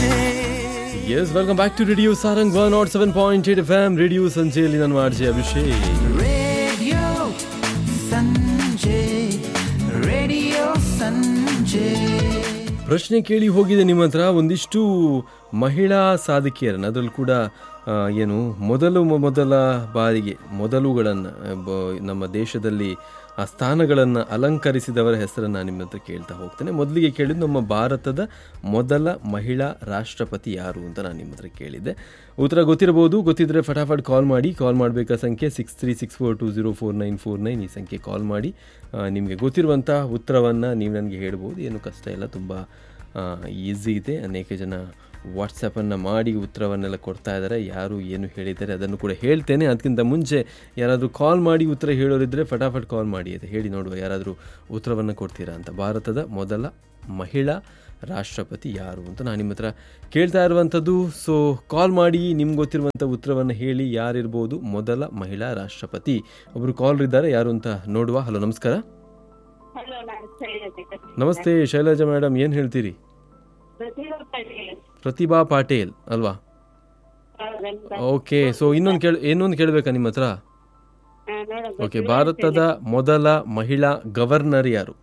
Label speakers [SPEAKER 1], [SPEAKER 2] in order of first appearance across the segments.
[SPEAKER 1] ಸಂಜೆ
[SPEAKER 2] yes welcome back to radio Sarang one nought seven point eight F M radio ಸಂಜೆಯಲ್ಲಿ ನಾನು RJ Abhishek
[SPEAKER 1] radio ಸಂಜೆ radio ಸಂಜೆ
[SPEAKER 2] ಪ್ರಶ್ನೆ ಕೇಳಿ ಹೋಗಿದೆ ನಿಮ್ಮ ಹತ್ರ ಒಂದಿಷ್ಟು ಮಹಿಳಾ ಸಾಧಕಿಯರನ್ನು ಅದರಲ್ಲೂ ಕೂಡ ಆ, ಏನು ಮೊದಲು ಮೊ- ಮೊದಲ ಬಾರಿಗೆ ಮೊದಲುಗಳನ್ನು ನಮ್ಮ ದೇಶದಲ್ಲಿ ಆ ಸ್ಥಾನಗಳನ್ನು ಅಲಂಕರಿಸಿದವರ ಹೆಸರನ್ನು ನಿಮ್ಮ ಹತ್ರ ಕೇಳ್ತಾ ಹೋಗ್ತೇನೆ ಮೊದಲಿಗೆ ಕೇಳಿದ್ದು ನಮ್ಮ ಭಾರತದ ಮೊದಲ ಮಹಿಳಾ ರಾಷ್ಟ್ರಪತಿ ಯಾರು ಅಂತ ನಾನು ನಿಮ್ಮ ಹತ್ರ ಕೇಳಿದ್ದೆ ಉತ್ತರ ಗೊತ್ತಿರಬಹುದು ಗೊತ್ತಿದ್ದರೆ ಫಟಾಫಟ್ ಕಾಲ್ ಮಾಡಿ ಕಾಲ್ ಮಾಡಬೇಕಾ ಸಂಖ್ಯೆ six three six four two zero four nine four nine ಈ ಸಂಖ್ಯೆ ಕಾಲ್ ಮಾಡಿ ಆ, ನಿಮಗೆ ಗೊತ್ತಿರುವಂಥ ಉತ್ತರವನ್ನು ನೀವು ನನಗೆ ಹೇಳ್ಬೋದು ಏನು ಕಷ್ಟ ಇಲ್ಲ ತುಂಬ ಈಸಿ ಇದೆ ಅನೇಕ ಜನ ವಾಟ್ಸಪ್ಪನ್ನು ಮಾಡಿ ಉತ್ತರವನ್ನೆಲ್ಲ ಕೊಡ್ತಾ ಇದ್ದಾರೆ ಯಾರು ಏನು ಹೇಳಿದ್ದಾರೆ ಅದನ್ನು ಕೂಡ ಹೇಳ್ತೇನೆ ಅದಕ್ಕಿಂತ ಮುಂಚೆ ಯಾರಾದರೂ ಕಾಲ್ ಮಾಡಿ ಉತ್ತರ ಹೇಳೋರಿದ್ದರೆ ಫಟಾಫಟ್ ಕಾಲ್ ಮಾಡಿ ಅಂತ ಹೇಳಿ ನೋಡುವ ಯಾರಾದರೂ ಉತ್ತರವನ್ನು ಕೊಡ್ತೀರಾ ಅಂತ ಭಾರತದ ಮೊದಲ ಮಹಿಳಾ ರಾಷ್ಟ್ರಪತಿ ಯಾರು ಅಂತ ನಾನು ನಿಮ್ಮ ಹತ್ರ ಕೇಳ್ತಾ ಇರುವಂಥದ್ದು ಸೊ ಕಾಲ್ ಮಾಡಿ ನಿಮ್ಗೆ ಗೊತ್ತಿರುವಂಥ ಉತ್ತರವನ್ನು ಹೇಳಿ ಯಾರಿರ್ಬೋದು ಮೊದಲ ಮಹಿಳಾ ರಾಷ್ಟ್ರಪತಿ ಒಬ್ಬರು ಕಾಲ್ ಇದ್ದಾರೆ ಯಾರು ಅಂತ ನೋಡುವ ಹಲೋ ನಮಸ್ಕಾರ
[SPEAKER 3] ಹಲೋ ನಾನು ಶೈಲಜಾ
[SPEAKER 2] ನಮಸ್ತೆ ಶೈಲಜಾ ಮೇಡಮ್ ಏನು ಹೇಳ್ತೀರಿ
[SPEAKER 3] ಪ್ರತಿಭಾ ಪಾಟೀಲ್
[SPEAKER 2] ಪ್ರತಿಭಾ ಪಾಟೇಲ್ ಅಲ್ವಾ
[SPEAKER 3] ಹೌದಲ್ವಾ?
[SPEAKER 2] ಓಕೆ ಸೊ ಇನ್ನೊಂದು ಕೇಳ ಇನ್ನೊಂದು ಕೇಳಬೇಕಾ ನಿಮ್ಮ ಹತ್ರ
[SPEAKER 3] ಆ, ನೋಡು,
[SPEAKER 2] ಓಕೆ ಭಾರತದ ಮೊದಲ ಮಹಿಳಾ ಗವರ್ನರ್ ಯಾರು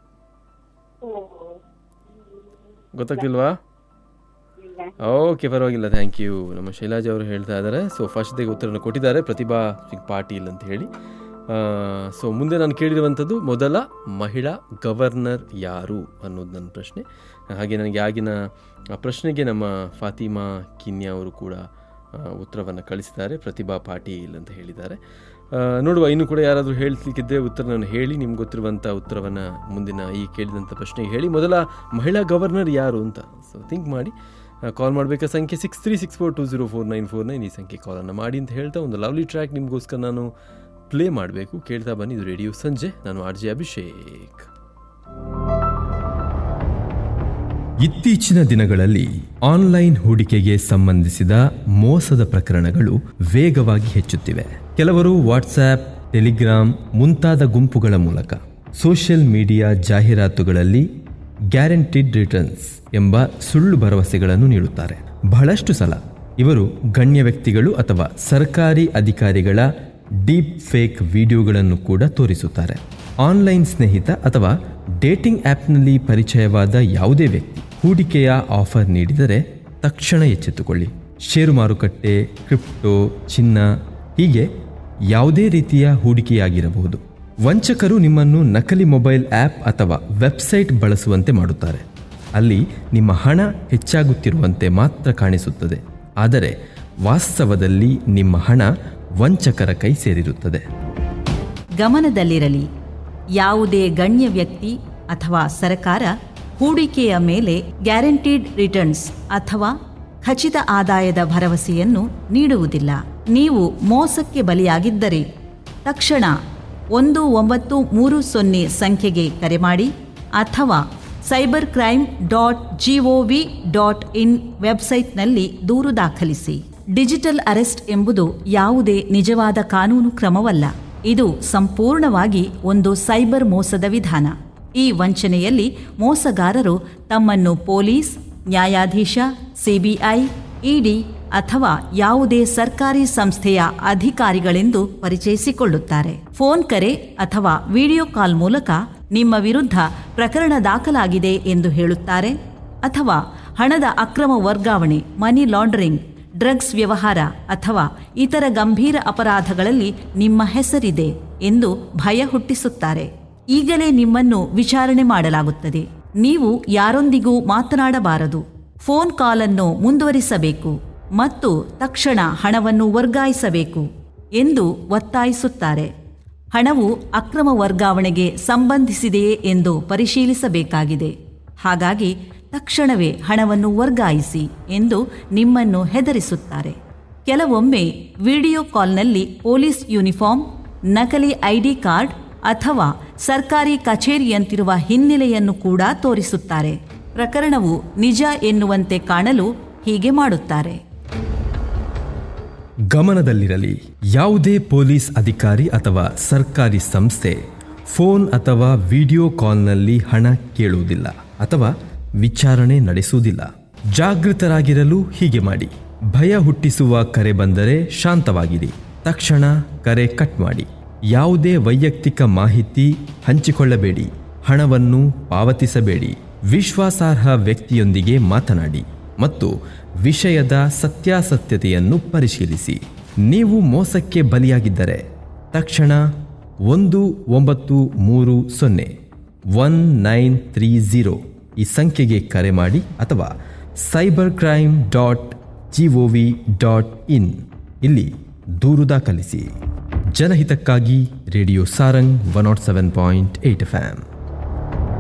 [SPEAKER 3] ಓ,
[SPEAKER 2] ಗೊತ್ತಾಗ್ತಿಲ್ವಾ
[SPEAKER 3] ಇಲ್ಲ.
[SPEAKER 2] ಓಕೆ ಪರವಾಗಿಲ್ಲ ಥ್ಯಾಂಕ್ ಯು ನಮ್ಮ ಶೈಲಾಜ್ ಅವರು ಹೇಳ್ತಾ ಇದ್ದಾರೆ ಸೊ ಫಸ್ಟ್ಗೆ ಉತ್ತರನ ಕೊಟ್ಟಿದ್ದಾರೆ ಪ್ರತಿಭಾ ಸಿಂಗ್ ಪಾಟೀಲ್ ಅಂತ ಹೇಳಿ ಸೊ ಮುಂದೆ ನಾನು ಕೇಳಿರುವಂಥದ್ದು ಮೊದಲ ಮಹಿಳಾ ಗವರ್ನರ್ ಯಾರು ಅನ್ನೋದು ನನ್ನ ಪ್ರಶ್ನೆ ಹಾಗೆ ನನಗೆ ಆಗಿನ ಆ ಪ್ರಶ್ನೆಗೆ ನಮ್ಮ ಫಾತಿಮಾ ಕಿನ್ಯಾ ಅವರು ಕೂಡ ಉತ್ತರವನ್ನು ಕಳಿಸಿದ್ದಾರೆ ಪ್ರತಿಭಾ ಪಾಟೀಲ್ ಅಂತ ಹೇಳಿದ್ದಾರೆ ಆ, ನೋಡುವ ಇನ್ನು ಕೂಡ ಯಾರಾದರೂ ಹೇಳ್ಲಿಕ್ಕಿದ್ರೆ ಉತ್ತರ ನಾನು ಹೇಳಿ ನಿಮ್ಗೆ ಗೊತ್ತಿರುವಂಥ ಉತ್ತರವನ್ನು ಮುಂದಿನ ಈ ಕೇಳಿದಂಥ ಪ್ರಶ್ನೆಗೆ ಹೇಳಿ ಮೊದಲ ಮಹಿಳಾ ಗವರ್ನರ್ ಯಾರು ಅಂತ ಸೊ ಥಿಂಕ್ ಮಾಡಿ ಕಾಲ್ ಮಾಡಬೇಕಾ ಸಂಖ್ಯೆ six three six four two zero four nine four nine ಈ ಸಂಖ್ಯೆ ಕಾಲನ್ನು ಮಾಡಿ ಅಂತ ಹೇಳ್ತಾ ಒಂದು ಲವ್ಲಿ ಟ್ರ್ಯಾಕ್ ನಿಮಗೋಸ್ಕರ ನಾನು ಪ್ಲೇ ಮಾಡಬೇಕು ಕೇಳ್ತಾ ಬನ್ನಿ ಇದು ರೇಡಿಯೋ ಸಂಜೆ ನಾನು ಆರ್ ಜೆ ಅಭಿಷೇಕ್
[SPEAKER 4] ಇತ್ತೀಚಿನ ದಿನಗಳಲ್ಲಿ ಆನ್ಲೈನ್ ಹೂಡಿಕೆಗೆ ಸಂಬಂಧಿಸಿದ ಮೋಸದ ಪ್ರಕರಣಗಳು ವೇಗವಾಗಿ ಹೆಚ್ಚುತ್ತಿವೆ ಕೆಲವರು ವಾಟ್ಸ್ಆಪ್ ಟೆಲಿಗ್ರಾಮ್ ಮುಂತಾದ ಗುಂಪುಗಳ ಮೂಲಕ ಸೋಷಿಯಲ್ ಮೀಡಿಯಾ ಜಾಹೀರಾತುಗಳಲ್ಲಿ ಗ್ಯಾರಂಟಿಡ್ ರಿಟರ್ನ್ಸ್ ಎಂಬ ಸುಳ್ಳು ಭರವಸೆಗಳನ್ನು ನೀಡುತ್ತಾರೆ ಬಹಳಷ್ಟು ಸಲ ಇವರು ಗಣ್ಯ ವ್ಯಕ್ತಿಗಳು ಅಥವಾ ಸರ್ಕಾರಿ ಅಧಿಕಾರಿಗಳ ಡೀಪ್ ಫೇಕ್ ವಿಡಿಯೋಗಳನ್ನು ಕೂಡ ತೋರಿಸುತ್ತಾರೆ ಆನ್ಲೈನ್ ಸ್ನೇಹಿತ ಅಥವಾ ಡೇಟಿಂಗ್ ಆ್ಯಪ್ನಲ್ಲಿ ಪರಿಚಯವಾದ ಯಾವುದೇ ವ್ಯಕ್ತಿ ಹೂಡಿಕೆಯ ಆಫರ್ ನೀಡಿದರೆ ತಕ್ಷಣ ಎಚ್ಚೆತ್ತುಕೊಳ್ಳಿ ಷೇರು ಮಾರುಕಟ್ಟೆ ಕ್ರಿಪ್ಟೋ ಚಿನ್ನ ಹೀಗೆ ಯಾವುದೇ ರೀತಿಯ ಹೂಡಿಕೆಯಾಗಿರಬಹುದು ವಂಚಕರು ನಿಮ್ಮನ್ನು ನಕಲಿ ಮೊಬೈಲ್ ಆ್ಯಪ್ ಅಥವಾ ವೆಬ್ಸೈಟ್ ಬಳಸುವಂತೆ ಮಾಡುತ್ತಾರೆ ಅಲ್ಲಿ ನಿಮ್ಮ ಹಣ ಹೆಚ್ಚಾಗುತ್ತಿರುವಂತೆ ಮಾತ್ರ ಕಾಣಿಸುತ್ತದೆ ಆದರೆ ವಾಸ್ತವದಲ್ಲಿ ನಿಮ್ಮ ಹಣ ವಂಚಕರ ಕೈ ಸೇರಿರುತ್ತದೆ
[SPEAKER 5] ಗಮನದಲ್ಲಿರಲಿ ಯಾವುದೇ ಗಣ್ಯ ವ್ಯಕ್ತಿ ಅಥವಾ ಸರ್ಕಾರ ಹೂಡಿಕೆಯ ಮೇಲೆ ಗ್ಯಾರಂಟಿಡ್ ರಿಟರ್ನ್ಸ್ ಅಥವಾ ಖಚಿತ ಆದಾಯದ ಭರವಸೆಯನ್ನು ನೀಡುವುದಿಲ್ಲ ನೀವು ಮೋಸಕ್ಕೆ ಬಲಿಯಾಗಿದ್ದರೆ ತಕ್ಷಣ ಒಂದು ಒಂಬತ್ತು ಮೂರು ಸೊನ್ನೆ ಸಂಖ್ಯೆಗೆ ಕರೆ ಮಾಡಿ ಅಥವಾ cyber crime dot GOV dot in ವೆಬ್ಸೈಟ್ನಲ್ಲಿ ದೂರು ದಾಖಲಿಸಿ ಡಿಜಿಟಲ್ ಅರೆಸ್ಟ್ ಎಂಬುದು ಯಾವುದೇ ನಿಜವಾದ ಕಾನೂನು ಕ್ರಮವಲ್ಲ ಇದು ಸಂಪೂರ್ಣವಾಗಿ ಒಂದು ಸೈಬರ್ ಮೋಸದ ವಿಧಾನ ಈ ವಂಚನೆಯಲ್ಲಿ ಮೋಸಗಾರರು ತಮ್ಮನ್ನು ಪೊಲೀಸ್ ನ್ಯಾಯಾಧೀಶ ಸಿಬಿಐ ಇಡಿ ಅಥವಾ ಯಾವುದೇ ಸರ್ಕಾರಿ ಸಂಸ್ಥೆಯ ಅಧಿಕಾರಿಗಳೆಂದು ಪರಿಚಯಿಸಿಕೊಳ್ಳುತ್ತಾರೆ ಫೋನ್ ಕರೆ ಅಥವಾ ವಿಡಿಯೋ ಕಾಲ್ ಮೂಲಕ ನಿಮ್ಮ ವಿರುದ್ಧ ಪ್ರಕರಣ ದಾಖಲಾಗಿದೆ ಎಂದು ಹೇಳುತ್ತಾರೆ ಅಥವಾ ಹಣದ ಅಕ್ರಮ ವರ್ಗಾವಣೆ ಮನಿ ಲಾಂಡರಿಂಗ್ ಡ್ರಗ್ಸ್ ವ್ಯವಹಾರ ಅಥವಾ ಇತರ ಗಂಭೀರ ಅಪರಾಧಗಳಲ್ಲಿ ನಿಮ್ಮ ಹೆಸರಿದೆ ಎಂದು ಭಯ ಹುಟ್ಟಿಸುತ್ತಾರೆ ಈಗಲೇ ನಿಮ್ಮನ್ನು ವಿಚಾರಣೆ ಮಾಡಲಾಗುತ್ತದೆ ನೀವು ಯಾರೊಂದಿಗೂ ಮಾತನಾಡಬಾರದು ಫೋನ್ ಕಾಲನ್ನು ಮುಂದುವರಿಸಬೇಕು ಮತ್ತು ತಕ್ಷಣ ಹಣವನ್ನು ವರ್ಗಾಯಿಸಬೇಕು ಎಂದು ಒತ್ತಾಯಿಸುತ್ತಾರೆ ಹಣವು ಅಕ್ರಮ ವರ್ಗಾವಣೆಗೆ ಸಂಬಂಧಿಸಿದೆಯೇ ಎಂದು ಪರಿಶೀಲಿಸಬೇಕಾಗಿದೆ ಹಾಗಾಗಿ ತಕ್ಷಣವೇ ಹಣವನ್ನು ವರ್ಗಾಯಿಸಿ ಎಂದು ನಿಮ್ಮನ್ನು ಹೆದರಿಸುತ್ತಾರೆ ಕೆಲವೊಮ್ಮೆ ವಿಡಿಯೋ ಕಾಲ್ನಲ್ಲಿ ಪೊಲೀಸ್ ಯೂನಿಫಾರ್ಮ್ ನಕಲಿ ಐಡಿ ಕಾರ್ಡ್ ಅಥವಾ ಸರ್ಕಾರಿ ಕಚೇರಿಯಂತಿರುವ ಹಿನ್ನೆಲೆಯನ್ನು ಕೂಡ ತೋರಿಸುತ್ತಾರೆ ಪ್ರಕರಣವು ನಿಜ ಎನ್ನುವಂತೆ ಕಾಣಲು ಹೀಗೆ ಮಾಡುತ್ತಾರೆ
[SPEAKER 4] ಗಮನದಲ್ಲಿರಲಿ ಯಾವುದೇ ಪೊಲೀಸ್ ಅಧಿಕಾರಿ ಅಥವಾ ಸರ್ಕಾರಿ ಸಂಸ್ಥೆ ಫೋನ್ ಅಥವಾ ವಿಡಿಯೋ ಕಾಲ್ನಲ್ಲಿ ಹಣ ಕೇಳುವುದಿಲ್ಲ ಅಥವಾ ವಿಚಾರಣೆ ನಡೆಸುವುದಿಲ್ಲ ಜಾಗೃತರಾಗಿರಲು ಹೀಗೆ ಮಾಡಿ ಭಯ ಹುಟ್ಟಿಸುವ ಕರೆ ಬಂದರೆ ಶಾಂತವಾಗಿರಿ ತಕ್ಷಣ ಕರೆ ಕಟ್ ಮಾಡಿ ಯಾವುದೇ ವೈಯಕ್ತಿಕ ಮಾಹಿತಿ ಹಂಚಿಕೊಳ್ಳಬೇಡಿ ಹಣವನ್ನು ಪಾವತಿಸಬೇಡಿ ವಿಶ್ವಾಸಾರ್ಹ ವ್ಯಕ್ತಿಯೊಂದಿಗೆ ಮಾತನಾಡಿ ಮತ್ತು ವಿಷಯದ ಸತ್ಯಾಸತ್ಯತೆಯನ್ನು ಪರಿಶೀಲಿಸಿ ನೀವು ಮೋಸಕ್ಕೆ ಬಲಿಯಾಗಿದ್ದರೆ ತಕ್ಷಣ ಒಂದು ಒಂಬತ್ತು ಮೂರು ಸೊನ್ನೆ ಒನ್ ನೈನ್ ತ್ರೀ ಝೀರೋ ಈ ಸಂಖ್ಯೆಗೆ ಕರೆ ಮಾಡಿ ಅಥವಾ cyber crime dot G O V dot in ಇಲ್ಲಿ ದೂರು ದಾಖಲಿಸಿ ಜನಹಿತಕ್ಕಾಗಿ radio Sarang one nought seven point eight F M